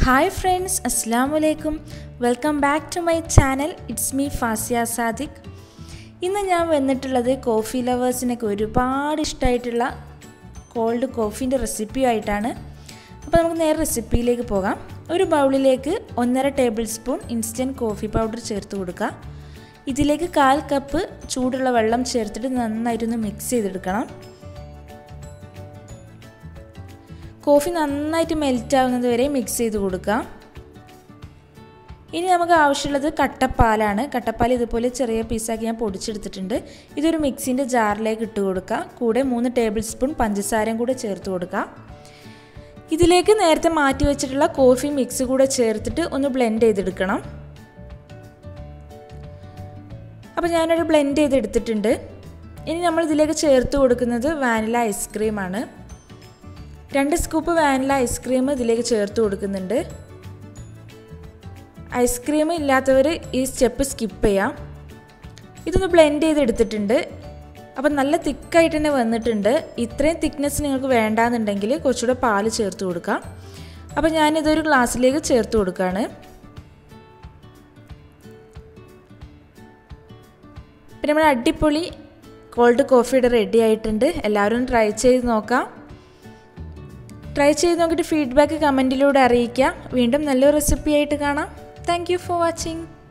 hi friends അസ്സാം വലൈക്കും welcome back to my channel it's me Fasiya Sadiq ഇന്ന് ഞാൻ വന്നിട്ടുള്ളത് കോഫി ലവേഴ്സിനൊക്കെ ഒരുപാട് ഇഷ്ടമായിട്ടുള്ള കോൾഡ് കോഫീൻ്റെ റെസിപ്പിയായിട്ടാണ് അപ്പോൾ നമുക്ക് നേരെ റെസിപ്പിയിലേക്ക് പോകാം ഒരു ബൗളിലേക്ക് ഒന്നര tablespoon instant coffee powder ചേർത്ത് കൊടുക്കുക ഇതിലേക്ക് കാൽ കപ്പ് ചൂടുള്ള വെള്ളം ചേർത്തിട്ട് നന്നായിട്ടൊന്ന് മിക്സ് ചെയ്തെടുക്കണം കോഫി നന്നായിട്ട് മെൽറ്റ് ആവുന്നത് വരെ മിക്സ് ചെയ്ത് കൊടുക്കാം ഇനി നമുക്ക് ആവശ്യമുള്ളത് കട്ടപ്പാലാണ് കട്ടപ്പാൽ ഇതുപോലെ ചെറിയ പീസാക്കി ഞാൻ പൊടിച്ചെടുത്തിട്ടുണ്ട് ഇതൊരു മിക്സിൻ്റെ ജാറിലേക്ക് ഇട്ട് കൊടുക്കുക കൂടെ മൂന്ന് ടേബിൾ സ്പൂൺ പഞ്ചസാരയും കൂടെ ചേർത്ത് കൊടുക്കുക ഇതിലേക്ക് നേരത്തെ മാറ്റി വെച്ചിട്ടുള്ള കോഫി മിക്സ് കൂടെ ചേർത്തിട്ട് ഒന്ന് ബ്ലെൻഡ് ചെയ്തെടുക്കണം അപ്പോൾ ഞാനൊരു ബ്ലെൻഡ് ചെയ്തെടുത്തിട്ടുണ്ട് ഇനി നമ്മൾ ഇതിലേക്ക് ചേർത്ത് കൊടുക്കുന്നത് വാനില ഐസ്ക്രീമാണ് രണ്ട് സ്കൂപ്പ് വാനില ഐസ്ക്രീം ഇതിലേക്ക് ചേർത്ത് കൊടുക്കുന്നുണ്ട് ഐസ്ക്രീം ഇല്ലാത്തവർ ഈ സ്റ്റെപ്പ് സ്കിപ്പ് ചെയ്യാം ഇതൊന്ന് ബ്ലെൻഡ് ചെയ്തെടുത്തിട്ടുണ്ട് അപ്പം നല്ല തിക്കായിട്ട് തന്നെ വന്നിട്ടുണ്ട് ഇത്രയും തിക്നെസ് നിങ്ങൾക്ക് വേണ്ടാന്നുണ്ടെങ്കിൽ കുറച്ചുകൂടെ പാല് ചേർത്ത് കൊടുക്കാം അപ്പം ഞാനിതൊരു ഗ്ലാസ്സിലേക്ക് ചേർത്ത് കൊടുക്കുകയാണ് പിന്നെ നമ്മുടെ അടിപൊളി കോൾഡ് കോഫിയുടെ റെഡി ആയിട്ടുണ്ട് എല്ലാവരും ട്രൈ ചെയ്ത് നോക്കാം ട്രൈ ചെയ്ത് നോക്കിയിട്ട് ഫീഡ്ബാക്ക് കമൻറ്റിലൂടെ അറിയിക്കുക വീണ്ടും നല്ലൊരു റെസിപ്പി ആയിട്ട് കാണാം താങ്ക് ഫോർ വാച്ചിങ്